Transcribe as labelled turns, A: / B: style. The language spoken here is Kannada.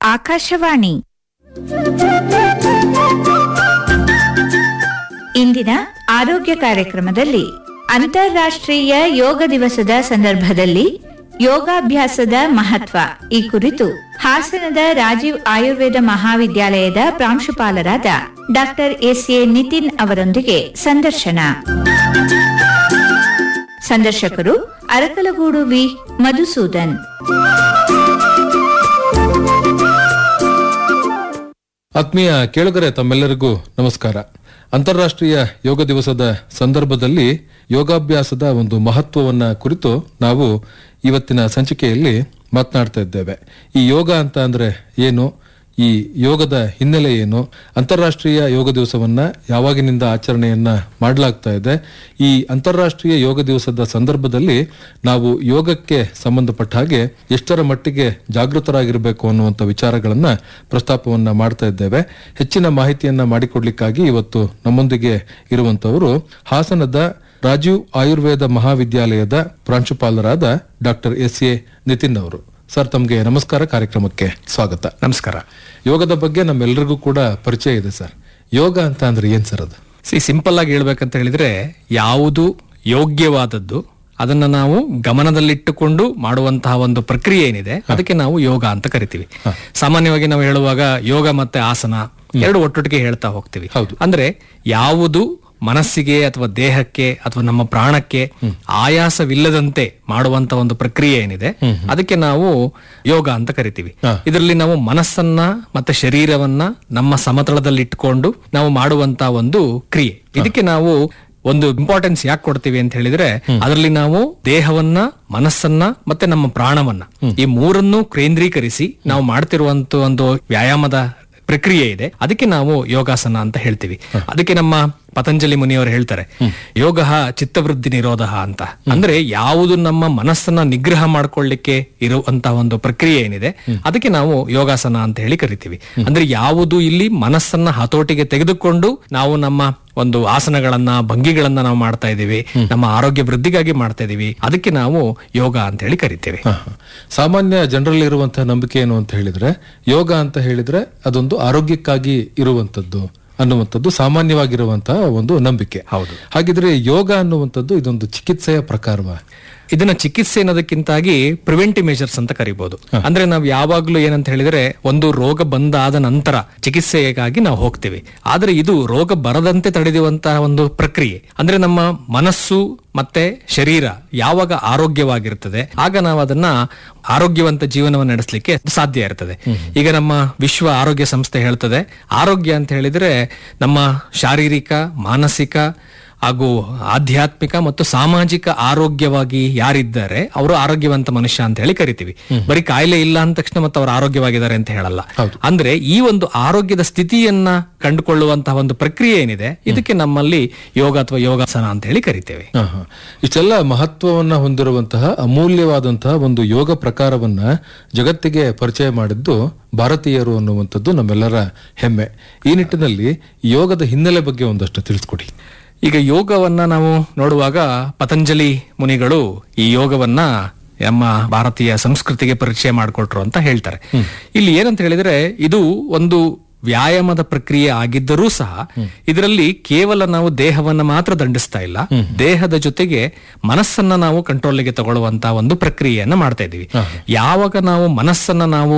A: ಆಕಾಶವಾಣಿ ಇಂದಿನ ಆರೋಗ್ಯ ಕಾರ್ಯಕ್ರಮದಲ್ಲಿ ಅಂತಾರಾಷ್ಟ್ರೀಯ ಯೋಗ ದಿವಸದ ಸಂದರ್ಭದಲ್ಲಿ ಯೋಗಾಭ್ಯಾಸದ ಮಹತ್ವ ಈ ಕುರಿತು ಹಾಸನದ ರಾಜೀವ್ ಆಯುರ್ವೇದ ಮಹಾವಿದ್ಯಾಲಯದ ಪ್ರಾಂಶುಪಾಲರಾದ ಡಾಕ್ಟರ್ ಎಸ್ ಎ ನಿತಿನ್ ಅವರೊಂದಿಗೆ ಸಂದರ್ಶನ ಸಂದರ್ಶಕರು ಅರಕಲಗೂಡು ವಿ ಮಧುಸೂದನ್
B: ಆತ್ಮೀಯ ಕೇಳುಗರೆ ತಮ್ಮೆಲ್ಲರಿಗೂ ನಮಸ್ಕಾರ ಅಂತಾರಾಷ್ಟ್ರೀಯ ಯೋಗ ದಿವಸದ ಸಂದರ್ಭದಲ್ಲಿ ಯೋಗಾಭ್ಯಾಸದ ಒಂದು ಮಹತ್ವವನ್ನ ಕುರಿತು ನಾವು ಇವತ್ತಿನ ಸಂಚಿಕೆಯಲ್ಲಿ ಮಾತನಾಡ್ತಾ ಇದ್ದೇವೆ ಈ ಯೋಗ ಅಂತ ಅಂದ್ರೆ ಏನು ಈ ಯೋಗದ ಹಿನ್ನೆಲೆ ಏನು ಅಂತಾರಾಷ್ಟ್ರೀಯ ಯೋಗ ದಿವಸವನ್ನ ಯಾವಾಗಿನಿಂದ ಆಚರಣೆಯನ್ನ ಮಾಡಲಾಗ್ತಾ ಇದೆ ಈ ಅಂತಾರಾಷ್ಟ್ರೀಯ ಯೋಗ ದಿವಸದ ಸಂದರ್ಭದಲ್ಲಿ ನಾವು ಯೋಗಕ್ಕೆ ಸಂಬಂಧಪಟ್ಟ ಹಾಗೆ ಎಷ್ಟರ ಮಟ್ಟಿಗೆ ಜಾಗೃತರಾಗಿರಬೇಕು ಅನ್ನುವಂಥ ವಿಚಾರಗಳನ್ನ ಪ್ರಸ್ತಾಪವನ್ನ ಮಾಡ್ತಾ ಇದ್ದೇವೆ ಹೆಚ್ಚಿನ ಮಾಹಿತಿಯನ್ನ ಮಾಡಿಕೊಡ್ಲಿಕ್ಕಾಗಿ ಇವತ್ತು ನಮ್ಮೊಂದಿಗೆ ಇರುವಂತವರು ಹಾಸನದ ರಾಜೀವ್ ಆಯುರ್ವೇದ ಮಹಾವಿದ್ಯಾಲಯದ ಪ್ರಾಂಶುಪಾಲರಾದ ಡಾಕ್ಟರ್ ಎಸ್ ಎ ನಿತಿನ್ ಅವರು ಸರ್ ತಮಗೆ ನಮಸ್ಕಾರ ಕಾರ್ಯಕ್ರಮಕ್ಕೆ ಸ್ವಾಗತ
C: ನಮಸ್ಕಾರ
B: ಯೋಗದ ಬಗ್ಗೆ ನಮ್ಮೆಲ್ಲರಿಗೂ ಕೂಡ ಪರಿಚಯ ಇದೆ ಸರ್ ಯೋಗ ಅಂತ ಅಂದ್ರೆ ಏನ್ ಸರ್ ಅದು
C: ಸಿ ಸಿಂಪಲ್ ಆಗಿ ಹೇಳ್ಬೇಕಂತ ಹೇಳಿದ್ರೆ ಯಾವುದು ಯೋಗ್ಯವಾದದ್ದು ಅದನ್ನ ನಾವು ಗಮನದಲ್ಲಿಟ್ಟುಕೊಂಡು ಮಾಡುವಂತಹ ಒಂದು ಪ್ರಕ್ರಿಯೆ ಏನಿದೆ ಅದಕ್ಕೆ ನಾವು ಯೋಗ ಅಂತ ಕರಿತೀವಿ ಸಾಮಾನ್ಯವಾಗಿ ನಾವು ಹೇಳುವಾಗ ಯೋಗ ಮತ್ತೆ ಆಸನ ಎರಡು ಒಟ್ಟೊಟ್ಟಿಗೆ ಹೇಳ್ತಾ ಹೋಗ್ತೀವಿ
B: ಹೌದು.
C: ಅಂದ್ರೆ ಯಾವುದು ಮನಸ್ಸಿಗೆ ಅಥವಾ ದೇಹಕ್ಕೆ ಅಥವಾ ನಮ್ಮ ಪ್ರಾಣಕ್ಕೆ ಆಯಾಸವಿಲ್ಲದಂತೆ ಮಾಡುವಂತ ಒಂದು ಪ್ರಕ್ರಿಯೆ ಏನಿದೆ ಅದಕ್ಕೆ ನಾವು ಯೋಗ ಅಂತ ಕರಿತೀವಿ ಇದರಲ್ಲಿ ನಾವು ಮನಸ್ಸನ್ನ ಮತ್ತೆ ಶರೀರವನ್ನ ನಮ್ಮ ಸಮತಳದಲ್ಲಿ ಇಟ್ಕೊಂಡು ನಾವು ಮಾಡುವಂತ ಒಂದು ಕ್ರಿಯೆ ಇದಕ್ಕೆ ನಾವು ಒಂದು ಇಂಪಾರ್ಟೆನ್ಸ್ ಯಾಕೆ ಕೊಡ್ತೀವಿ ಅಂತ ಹೇಳಿದ್ರೆ ಅದರಲ್ಲಿ ನಾವು ದೇಹವನ್ನ ಮನಸ್ಸನ್ನ ಮತ್ತೆ ನಮ್ಮ ಪ್ರಾಣವನ್ನ ಈ ಮೂರನ್ನು ಕೇಂದ್ರೀಕರಿಸಿ ನಾವು ಮಾಡ್ತಿರುವಂತ ಒಂದು ವ್ಯಾಯಾಮದ ಪ್ರಕ್ರಿಯೆ ಇದೆ ಅದಕ್ಕೆ ನಾವು ಯೋಗಾಸನ ಅಂತ ಹೇಳ್ತೀವಿ ಅದಕ್ಕೆ ನಮ್ಮ ಪತಂಜಲಿ ಮುನಿಯವರು ಹೇಳ್ತಾರೆ ಯೋಗ ಚಿತ್ತವೃದ್ಧಿ ನಿರೋಧ ಅಂತ ಅಂದ್ರೆ ಯಾವುದು ನಮ್ಮ ಮನಸ್ಸನ್ನ ನಿಗ್ರಹ ಮಾಡ್ಕೊಳ್ಳಿಕ್ಕೆ ಇರುವಂತಹ ಒಂದು ಪ್ರಕ್ರಿಯೆ ಏನಿದೆ ಅದಕ್ಕೆ ನಾವು ಯೋಗಾಸನ ಅಂತ ಹೇಳಿ ಕರಿತೀವಿ ಅಂದ್ರೆ ಯಾವುದು ಇಲ್ಲಿ ಮನಸ್ಸನ್ನ ಹತೋಟಿಗೆ ತೆಗೆದುಕೊಂಡು ನಾವು ನಮ್ಮ ಒಂದು ಆಸನಗಳನ್ನ ಭಂಗಿಗಳನ್ನ ನಾವು ಮಾಡ್ತಾ ಇದೀವಿ ನಮ್ಮ ಆರೋಗ್ಯ ವೃದ್ಧಿಗಾಗಿ ಮಾಡ್ತಾ ಇದೀವಿ ಅದಕ್ಕೆ ನಾವು ಯೋಗ ಅಂತ ಹೇಳಿ ಕರಿತೇವೆ
B: ಹ, ಹ. ಸಾಮಾನ್ಯ ಜನರಲ್ಲಿ ಇರುವಂತಹ ನಂಬಿಕೆ ಏನು ಅಂತ ಹೇಳಿದ್ರೆ ಯೋಗ ಅಂತ ಹೇಳಿದ್ರೆ ಅದೊಂದು ಆರೋಗ್ಯಕ್ಕಾಗಿ ಇರುವಂತದ್ದು ಅನ್ನುವಂಥದ್ದು ಸಾಮಾನ್ಯವಾಗಿರುವಂತಹ ಒಂದು ನಂಬಿಕೆ
C: ಹೌದು.
B: ಹಾಗಿದ್ರೆ ಯೋಗ ಅನ್ನುವಂಥದ್ದು ಇದೊಂದು ಚಿಕಿತ್ಸೆಯ ಪ್ರಕಾರವ
C: ಇದನ್ನ ಚಿಕಿತ್ಸೆ ಅನ್ನೋದಕ್ಕಿಂತಾಗಿ ಪ್ರಿವೆಂಟಿವ್ ಮೆಜರ್ಸ್ ಅಂತ ಕರಿಬಹುದು ಅಂದ್ರೆ ನಾವು ಯಾವಾಗ್ಲೂ ಏನಂತ ಹೇಳಿದ್ರೆ ಒಂದು ರೋಗ ಬಂದಾದ ನಂತರ ಚಿಕಿತ್ಸೆಗಾಗಿ ನಾವು ಹೋಗ್ತೀವಿ ಆದ್ರೆ ಇದು ರೋಗ ಬರದಂತೆ ತಡೆಯುವಂತಹ ಒಂದು ಪ್ರಕ್ರಿಯೆ ಅಂದ್ರೆ ನಮ್ಮ ಮನಸ್ಸು ಮತ್ತೆ ಶರೀರ ಯಾವಾಗ ಆರೋಗ್ಯವಾಗಿರ್ತದೆ ಆಗ ನಾವು ಅದನ್ನ ಆರೋಗ್ಯವಂತ ಜೀವನವನ್ನು ನಡೆಸಲಿಕ್ಕೆ ಸಾಧ್ಯ ಇರ್ತದೆ ಈಗ ನಮ್ಮ ವಿಶ್ವ ಆರೋಗ್ಯ ಸಂಸ್ಥೆ ಹೇಳ್ತದೆ ಆರೋಗ್ಯ ಅಂತ ಹೇಳಿದ್ರೆ ನಮ್ಮ ಶಾರೀರಿಕ ಮಾನಸಿಕ ಹಾಗೂ ಆಧ್ಯಾತ್ಮಿಕ ಮತ್ತು ಸಾಮಾಜಿಕ ಆರೋಗ್ಯವಾಗಿ ಯಾರಿದ್ದಾರೆ ಅವರು ಆರೋಗ್ಯವಂತ ಮನುಷ್ಯ ಅಂತ ಹೇಳಿ ಕರಿತೀವಿ ಬರೀ ಕಾಯಿಲೆ ಇಲ್ಲ ಅಂದ ತಕ್ಷಣ ಮತ್ತೆ ಅವರು ಆರೋಗ್ಯವಾಗಿದ್ದಾರೆ ಅಂತ ಹೇಳಲ್ಲ ಅಂದ್ರೆ ಈ ಒಂದು ಆರೋಗ್ಯದ ಸ್ಥಿತಿಯನ್ನ ಕಂಡುಕೊಳ್ಳುವಂತಹ ಒಂದು ಪ್ರಕ್ರಿಯೆ ಏನಿದೆ ಇದಕ್ಕೆ ನಮ್ಮಲ್ಲಿ ಯೋಗ ಅಥವಾ ಯೋಗಾಸನ ಅಂತ ಹೇಳಿ ಕರಿತೇವೆ
B: ಹ, ಹ. ಇಷ್ಟೆಲ್ಲ ಮಹತ್ವವನ್ನ ಹೊಂದಿರುವಂತಹ ಅಮೂಲ್ಯವಾದಂತಹ ಒಂದು ಯೋಗ ಪ್ರಕಾರವನ್ನ ಜಗತ್ತಿಗೆ ಪರಿಚಯ ಮಾಡಿದ್ದು ಭಾರತೀಯರು ಅನ್ನುವಂಥದ್ದು ನಮ್ಮೆಲ್ಲರ ಹೆಮ್ಮೆ ಈ ನಿಟ್ಟಿನಲ್ಲಿ ಯೋಗದ ಹಿನ್ನೆಲೆ ಬಗ್ಗೆ ಒಂದಷ್ಟು ತಿಳಿಸ್ಕೊಡಿ
C: ಈಗ ಯೋಗವನ್ನ ನಾವು ನೋಡುವಾಗ ಪತಂಜಲಿ ಮುನಿಗಳು ಈ ಯೋಗವನ್ನ ನಮ್ಮ ಭಾರತೀಯ ಸಂಸ್ಕೃತಿಗೆ ಪರಿಚಯ ಮಾಡಿಕೊಟ್ರು ಅಂತ ಹೇಳ್ತಾರೆ ಇಲ್ಲಿ ಏನಂತ ಹೇಳಿದ್ರೆ ಇದು ಒಂದು ವ್ಯಾಯಾಮದ ಪ್ರಕ್ರಿಯೆ ಆಗಿದ್ದರೂ ಸಹ ಇದರಲ್ಲಿ ಕೇವಲ ನಾವು ದೇಹವನ್ನ ಮಾತ್ರ ದಂಡಿಸ್ತಾ ಇಲ್ಲ ದೇಹದ ಜೊತೆಗೆ ಮನಸ್ಸನ್ನ ನಾವು ಕಂಟ್ರೋಲ್ಗೆ ತಗೊಳ್ಳುವಂತ ಒಂದು ಪ್ರಕ್ರಿಯೆಯನ್ನ ಮಾಡ್ತಾ ಇದೀವಿ ಯಾವಾಗ ನಾವು ಮನಸ್ಸನ್ನ ನಾವು